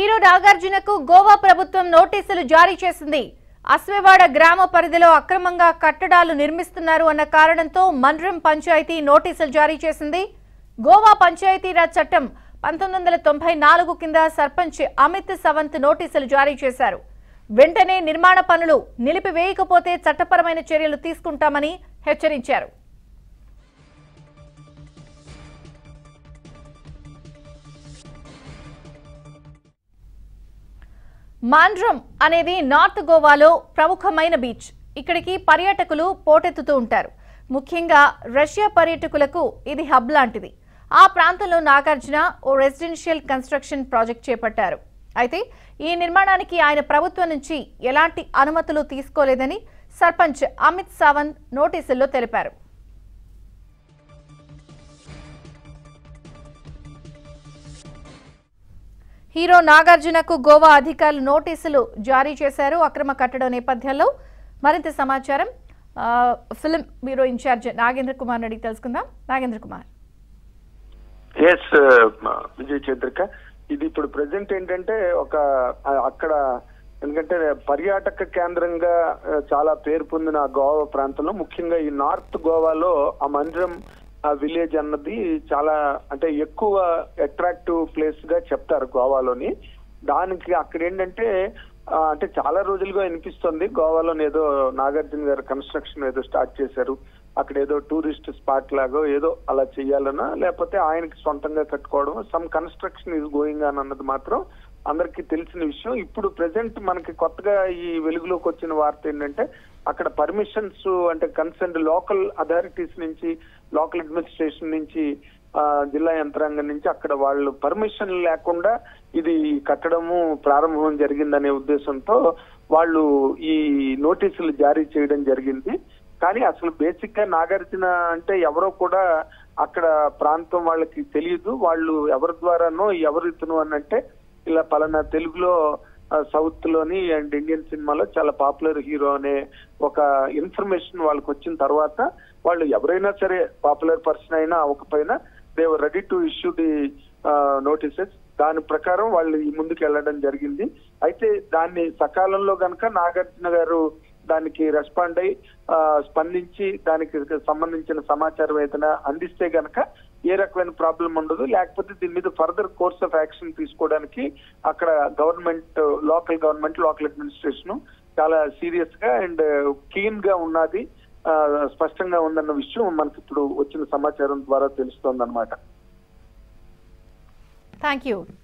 hero నాగార్జునకు Goa ప్రభుత్వం నోటీసులు జారీ చేసింది అస్వేవాడ గ్రామ పరిధిలో అక్రమంగా కట్టడాలు నిర్మిస్తున్నారు అన్న కారణంతో మండ్రం పంచాయతీ నోటీసులు జారీ చేసింది గోవా పంచాయతీరాజ్ చట్టం పంతొమ్మిది వందల తొంభై నాలుగు కింద సర్పంచ్ అమిత్ సవంత్ నోటీసులు జారీ చేశారు వెంటనే నిర్మాణ పనులు నిలిపివేయకపోతే చట్టపరమైన చర్యలు తీసుకుంటామని హెచ్చరించారు మాండ్రం అనేది నార్త్ గోవాలో ప్రముఖమైన బీచ్ ఇక్కడికి పర్యాటకులు పోటెత్తుతూ ఉంటారు ముఖ్యంగా రష్యా పర్యాటకులకు ఇది హబ్ లాంటిది ఆ ప్రాంతంలో నాగార్జున ఓ రెసిడెన్షియల్ కన్స్ట్రక్షన్ ప్రాజెక్ట్ చేపట్టారు అయితే ఈ నిర్మాణానికి ఆయన ప్రభుత్వం నుంచి ఎలాంటి అనుమతులు తీసుకోలేదని సర్పంచ్ అమిత్ సావంత్ నోటీసుల్లో తెలిపారు హీరో నాగార్జునకు గోవా అధికారులు నోటీసులు జారీ చేశారు అక్రమ కట్టడం నేపథ్యంలో మరింత సమాచారం ఆ, film bureau in charge Nagendra Kumar అడిగి తెలుసుకుందాం నాగేంద్ర కుమార్ ఎస్ విజయ్ చంద్రిక ఇది ఇప్పుడు ప్రజెంట్ ఏంటంటే ఒక ఆ, అక్కడ ఎందుకంటే పర్యాటక కేంద్రంగా ఆ, చాలా పేరు పొందిన ఆ గోవా ప్రాంతంలో ముఖ్యంగా ఈ నార్త్ గోవాలో ఆ మందిరం ఆ విలేజ్ అన్నది చాలా అంటే ఎక్కువ అట్రాక్టివ్ ప్లేస్ గా చెప్తారు గోవాలోని దానికి అక్కడ ఏంటంటే ఆ, అంటే చాలా రోజులుగా వినిపిస్తుంది గోవాలో ఏదో నాగార్జున గారు కన్స్ట్రక్షన్ ఏదో స్టార్ట్ చేశారు అక్కడ ఏదో టూరిస్ట్ స్పాట్ లాగో ఏదో అలా చెయ్యాలన్నా లేకపోతే ఆయనకి సొంతంగా కట్టుకోవడం సమ్ కన్స్ట్రక్షన్ ఈజ్ గోయింగ్ అని అన్నది మాత్రం అందరికీ తెలిసిన విషయం ఇప్పుడు ప్రెసెంట్ మనకి కొత్తగా ఈ వెలుగులోకి వచ్చిన వార్త ఏంటంటే అక్కడ పర్మిషన్స్ అంటే కన్సర్న్ లోకల్ అథారిటీస్ నుంచి లోకల్ అడ్మినిస్ట్రేషన్ నుంచి ఆ, జిల్లా యంత్రాంగం నుంచి అక్కడ వాళ్ళు పర్మిషన్ లేకుండా ఇది కట్టడము ప్రారంభం జరిగిందనే ఉద్దేశంతో వాళ్ళు ఈ నోటీసులు జారీ చేయడం జరిగింది కానీ అసలు బేసిక్ గా నాగార్జున అంటే ఎవరో కూడా అక్కడ ప్రాంతం వాళ్ళకి తెలియదు వాళ్ళు ఎవరి ద్వారానో ఎవరు ఇతను అని అంటే ఇలా పలానా తెలుగులో సౌత్ లోని అండ్ ఇండియన్ సినిమాలో చాలా పాపులర్ హీరో అనే ఒక ఇన్ఫర్మేషన్ వాళ్ళకి వచ్చిన తర్వాత వాళ్ళు ఎవరైనా సరే పాపులర్ పర్సన్ అయినా అవ్వకపోయినా they ready to issue the notices దాని ప్రకారం వాళ్ళు ఈ ముందుకు వెళ్ళడం జరిగింది అయితే దాన్ని సకాలంలో గనక నాగార్జున గారు దానికి రెస్పాండ్ అయి ఆ, స్పందించి దానికి సంబంధించిన సమాచారం ఏదైనా అందిస్తే గనక ఏ రకమైన ప్రాబ్లం ఉండదు లేకపోతే దీని మీద ఫర్దర్ కోర్స్ ఆఫ్ యాక్షన్ తీసుకోవడానికి అక్కడ government local government local administration చాలా సీరియస్ గా అండ్ కీన్ గా ఉన్నది ఆ, స్పష్టంగా ఉందన్న విషయం మనకి ఇప్పుడు వచ్చిన సమాచారం ద్వారా తెలుస్తోంది అనమాట థ్యాంక్ యూ